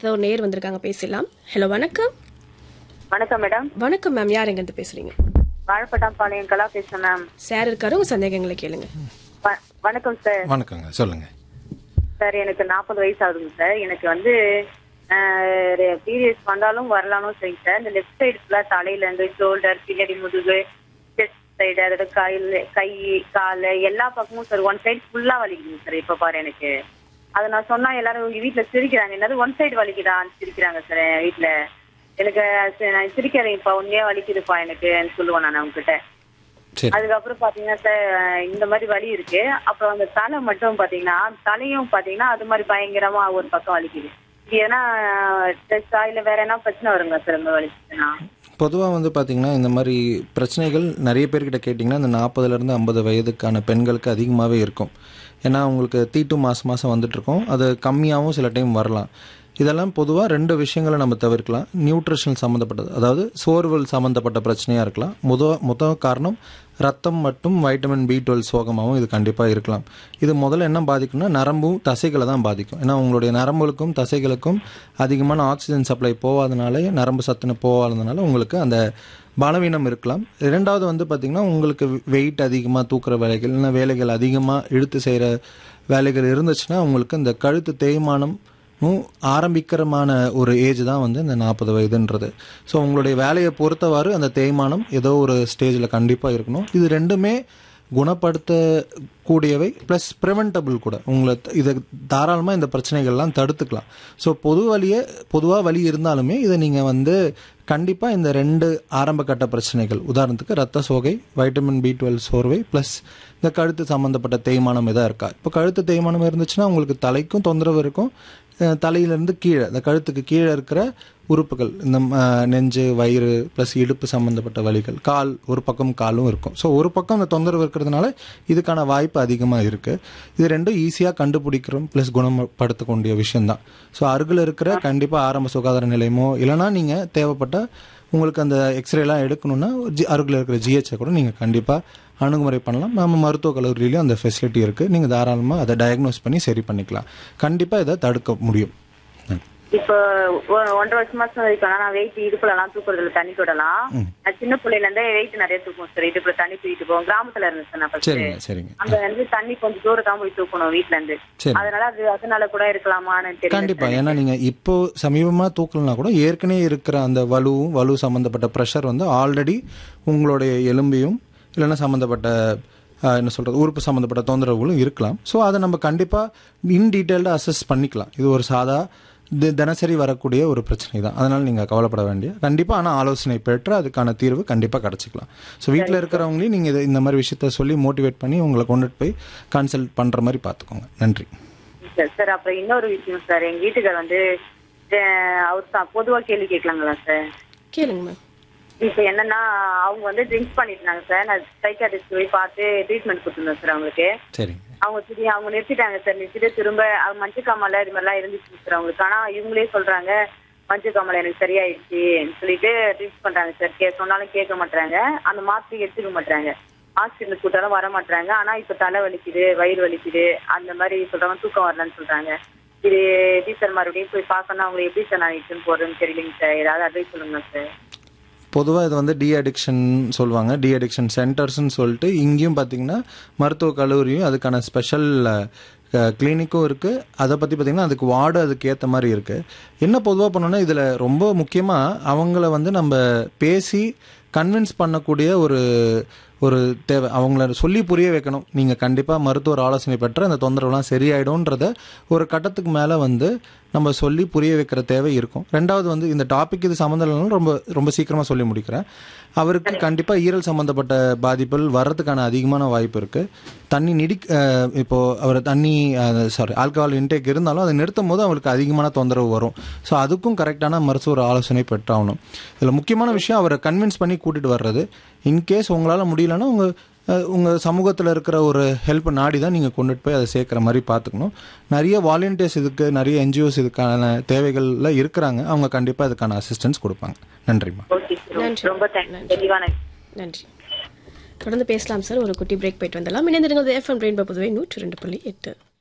அடுத்த ஒரு நேர் வந்திருக்காங்க பேசலாம் ஹலோ வணக்கம் வணக்கம் மேடம் வணக்கம் மேம் யார் எங்கிருந்து பேசுறீங்க வாழப்பட்டாம்பாளையம் கலா பேசுறேன் மேம் சார் இருக்காரு உங்க சந்தேகங்களை கேளுங்க வ- வணக்கம் சார் வணக்கங்க சொல்லுங்க சார் எனக்கு நாற்பது வயசு ஆகுதுங்க சார் எனக்கு வந்து பீரியட்ஸ் வந்தாலும் வரலாலும் சரி சார் இந்த லெஃப்ட் சைடு ஃபுல்லாக தலையில இருந்து ஷோல்டர் பின்னாடி முதுகு செஸ்ட் சைடு அதோட கையில் கை கால் எல்லா பக்கமும் சார் ஒன் சைடு ஃபுல்லா வலிக்குதுங்க சார் இப்ப பாரு எனக்கு அதை நான் சொன்னா எல்லாரும் உங்க வீட்டுல சிரிக்கிறாங்க என்னது ஒன் சைடு வலிக்குதான்னு சிரிக்கிறாங்க சார் என் வீட்டுல எனக்கு சரி, நான் சிரிக்கிறேன் இப்ப உண்மையா வலிக்குதுப்பா எனக்கு சொல்லுவேன் நான் அவங்க கிட்ட சரி அதுக்கப்புறம் பாத்தீங்கன்னா சார் இந்த மாதிரி வலி இருக்கு அப்புறம் அந்த தலை மட்டும் பாத்தீங்கன்னா தலையும் பாத்தீங்கன்னா அது மாதிரி பயங்கரமா ஒரு பக்கம் வலிக்குது இது ஏன்னா ஸ்ட்ரெஸ்ஸா இல்ல வேற என்ன பிரச்சனை வருங்க சார் இந்த வலிச்சுன்னா பொதுவாக வந்து பார்த்தீங்கன்னா இந்த மாதிரி பிரச்சனைகள் நிறைய பேர்கிட்ட கேட்டிங்கன்னா இந்த நாற்பதுலேருந்து ஐம்பது வயதுக்கான பெண்களுக்கு அதிகமாகவே இருக்கும் ஏன்னா உங்களுக்கு தீட்டு மாதம் மாதம் வந்துட்டுருக்கோம் அது கம்மியாகவும் சில டைம் வரலாம் இதெல்லாம் பொதுவாக ரெண்டு விஷயங்களை நம்ம தவிர்க்கலாம் நியூட்ரிஷன் சம்மந்தப்பட்டது அதாவது சோர்வல் சம்மந்தப்பட்ட பிரச்சனையாக இருக்கலாம் முத முத காரணம் ரத்தம் மற்றும் வைட்டமின் பி டுவெல் சோகமாகவும் இது கண்டிப்பாக இருக்கலாம் இது முதல்ல என்ன பாதிக்கும்னா நரம்பும் தசைகளை தான் பாதிக்கும் ஏன்னா உங்களுடைய நரம்புகளுக்கும் தசைகளுக்கும் அதிகமான ஆக்சிஜன் சப்ளை போகாதனாலே நரம்பு சத்துன்னு போகாதனால உங்களுக்கு அந்த பலவீனம் இருக்கலாம் இரண்டாவது வந்து பார்த்திங்கன்னா உங்களுக்கு வெயிட் அதிகமாக தூக்குற வேலைகள் இல்லைன்னா வேலைகள் அதிகமாக இழுத்து செய்கிற வேலைகள் இருந்துச்சுன்னா உங்களுக்கு இந்த கழுத்து தேய்மானம் ம், ஆரம்பிக்கிறமான ஒரு ஏஜ் தான் வந்து இந்த நாற்பது வயதுன்றது ஸோ உங்களுடைய வேலையை பொறுத்தவாறு அந்த தேய்மானம் ஏதோ ஒரு ஸ்டேஜில் கண்டிப்பாக இருக்கணும் இது ரெண்டுமே குணப்படுத்தக்கூடியவை ப்ளஸ் ப்ரிவென்டபிள் கூட உங்களை த- இதை தாராளமாக இந்த பிரச்சனைகள்லாம் தடுத்துக்கலாம் ஸோ பொது வலியை பொதுவாக வலி இருந்தாலுமே இதை நீங்கள் வந்து கண்டிப்பாக இந்த ரெண்டு ஆரம்ப கட்ட பிரச்சனைகள் உதாரணத்துக்கு ரத்த சோகை வைட்டமின் பி டுவெல் சோர்வை ப்ளஸ் இந்த கழுத்து சம்மந்தப்பட்ட தேய்மானம் எதாக இருக்கா இப்போ கழுத்து தேய்மானம் இருந்துச்சுன்னா உங்களுக்கு தலைக்கும் தொந்தரவு இருக்கும் அஹ் தலையிலேருந்து கீழே இந்த கழுத்துக்கு கீழே இருக்கிற உறுப்புகள் இந்த ம, நெஞ்சு வயிறு ப்ளஸ் இடுப்பு சம்மந்தப்பட்ட வலிகள் கால் ஒரு பக்கம் காலும் இருக்கும் ஸோ ஒரு பக்கம் அந்த தொந்தரவு இருக்கிறதுனால இதுக்கான வாய்ப்பு அதிகமாக இருக்குது இது ரெண்டும் ஈஸியாக கண்டுபிடிக்கிறோம் ப்ளஸ் குணப்படுத்தக்கூடிய விஷயம்தான் ஸோ அருகில் இருக்கிற கண்டிப்பாக ஆரம்ப சுகாதார நிலையமோ இல்லைனா நீங்கள் தேவைப்பட்ட உங்களுக்கு அந்த எக்ஸ்ரேலாம் எடுக்கணும்னா ஜி அருகில் இருக்கிற ஜிஹெச்சை கூட நீங்கள் கண்டிப்பாக அணுகுமுறை பண்ணலாம் நம்ம மருத்துவக் கல்லூரியிலையும் அந்த ஃபெசிலிட்டி இருக்குது நீங்கள் தாராளமாக அதை டயக்னோஸ் பண்ணி சரி பண்ணிக்கலாம் கண்டிப்பாக இதை தடுக்க முடியும் நன்றி. இப்போ ஒ- ஒன்றரை வருஷமா சார் வரைக்கும் நான் வெயிட் இடுப்புல எல்லாம் தூக்குறதுல தண்ணி தொடலாம் நான் சின்ன பிள்ளைல இருந்தே வெயிட் நிறைய தூக்கும் சார் இடுப்புல தண்ணி தூக்கிட்டு போவோம் கிராமத்துல இருந்தேன் சார் நான் first. சரிங்க சரிங்க அங்க வந்து தண்ணி கொஞ்சம் தூரம் தான் போய் தூக்கணும் வீட்ல இருந்து சரி. அதனால அது அதனால கூட இருக்கலாமான்னு தெரியல கண்டிப்பா ஏன்னா நீங்க இப்போ சமீபமா தூக்கலனா கூட ஏற்கனவே இருக்கிற அந்த வலுவும் வலு சம்பந்தப்பட்ட ப்ரெஷர் வந்து ஆல்ரெடி உங்களுடைய எலும்பையும் இல்லைன்னா சம்பந்தப்பட்ட ஆஹ், என்ன சொல்றது உறுப்பு சம்பந்தப்பட்ட தொந்தரவுகளும் இருக்கலாம் ஸோ அதை நம்ம கண்டிப்பா இன் டீட்டெயில்டாக அசஸ் பண்ணிக்கலாம் இது ஒரு சாதா தி- தினசரி வரக்கூடிய ஒரு பிரச்சனை தான் அதனால நீங்க கவலைப்பட வேண்டிய கண்டிப்பா ஆனா ஆலோசனை பெற்று அதுக்கான தீர்வு கண்டிப்பா கிடைச்சிக்கலாம் ஸோ வீட்டில் இருக்கிறவங்களையும் நீங்க இதை இந்த மாதிரி விஷயத்த சொல்லி மோட்டிவேட் பண்ணி உங்களை கொண்டுட்டு போய் கன்சல்ட் பண்ற மாதிரி பார்த்துக்கோங்க நன்றி சார் சார் அப்புறம் இன்னொரு விஷயம் சார் எங்க வீட்டுக்கார் வந்து அஹ், அவர் தான் பொதுவா கேள்வி கேட்கலாங்களா சார் கேளுங்க மேம் இப்போ என்னன்னா அவங்க வந்து ட்ரிங்க்ஸ் பண்ணிட்டாங்க சார் நான் சைக்காட்டிஸ்ட் போய் பார்த்து ட்ரீட்மெண்ட் கொடுத்துருந்தேன் சார் அவங்களுக்கு சரிங்க அவங்க திடீர் அவங்க நிறுத்திட்டாங்க சார் நிறுத்திட்டு திரும்ப அவங்க மஞ்சள் காமால இது மாதிரிலாம் இருந்துச்சு சார் அவங்களுக்கு ஆனா இவங்களே சொல்றாங்க மஞ்சள் காமால எனக்கு சரியாயிடுச்சு சொல்லிட்டு ட்ரிங்க்ஸ் பண்றாங்க சார் கே சொன்னாலும் கேட்க மாட்டாங்க அந்த மாத்திரை எடுத்துக்க மாட்டாங்க ஹாஸ்பிட்டல் கூட்டாலும் வர மாட்டாங்க ஆனா இப்ப தலை வலிக்குது வயிறு வலிக்குது அந்த மாதிரி சொல்றாங்க தூக்கம் வரலன்னு சொல்றாங்க இது எப்படி சார் மறுபடியும் போய் பார்க்கணும் அவங்க எப்படி சார் நான் இட்டுன்னு போறதுன்னு தெரியலைங்க சார் ஏதாவது அட்வைஸ் சொல்லுங்க சார் பொதுவாக இது வந்து டி அடிக்ஷன் சொல்லுவாங்க டி அடிக்ஷன் சென்டர்ஸ்னு சொல்லிட்டு இங்கேயும் பார்த்தீங்கன்னா மருத்துவக் கல்லூரியும் அதுக்கான ஸ்பெஷல் கிளினிக்கும் இருக்குது அதை பற்றி பார்த்தீங்கன்னா அதுக்கு வார்டு அதுக்கு ஏற்ற மாதிரி இருக்குது என்ன பொதுவாக பண்ணோன்னா இதில் ரொம்ப முக்கியமாக அவங்கள வந்து நம்ம பேசி கன்வின்ஸ் பண்ணக்கூடிய ஒரு ஒரு தேவை அவங்கள சொல்லி புரிய வைக்கணும் நீங்கள் கண்டிப்பாக மருத்துவர் ஆலோசனை பெற்று அந்த தொந்தரவுலாம் சரியாயிடும்ன்றத ஒரு கட்டத்துக்கு மேலே வந்து நம்ம சொல்லி புரிய வைக்கிற தேவை இருக்கும் ரெண்டாவது வந்து இந்த டாபிக் இது சம்மந்தம் இல்லைனாலும் ரொம்ப ரொம்ப சீக்கிரமாக சொல்லி முடிக்கிறேன் அவருக்கு கண்டிப்பாக ஈரல் சம்மந்தப்பட்ட பாதிப்புகள் வர்றதுக்கான அதிகமான வாய்ப்பு இருக்குது தண்ணி நிடி அஹ், இப்போ அவர் தண்ணி சாரி ஆல்கஹால் இன்டேக் இருந்தாலும் அதை நிறுத்தும் போது அவருக்கு அதிகமான தொந்தரவு வரும் ஸோ அதுக்கும் கரெக்டான மருத்துவர் ஆலோசனை பெற்றாகணும் இதில் முக்கியமான விஷயம் அவரை கன்வின்ஸ் பண்ணி கூட்டிட்டு வர்றது இன்கேஸ் உங்களால் முடியலன்னா உங்கள் உங்கள் சமூகத்தில் இருக்கிற ஒரு ஹெல்ப் நாடி தான் நீங்கள் கொண்டுட்டு போய் அதை சேர்க்குற மாதிரி பார்த்துக்கணும் நிறைய வாலண்டியர்ஸ் இதுக்கு நிறைய என்ஜிஓஸ் இதுக்கான தேவைகளில் இருக்கிறாங்க அவங்க கண்டிப்பாக இதுக்கான அசிஸ்டன்ஸ் கொடுப்பாங்க நன்றிம்மா ஓகே நன்றி. சார் ரொம்ப தேங்க்ஸ் தெளிவான நன்றி தொடர்ந்து பேசலாம் சார் ஒரு குட்டி பிரேக் போயிட்டு வந்துடலாம் இணைந்திருங்கள் எஃப்எம் ரெயின்போ புதுவை நூற்றி ரெண்டு புள்ளி எட்டு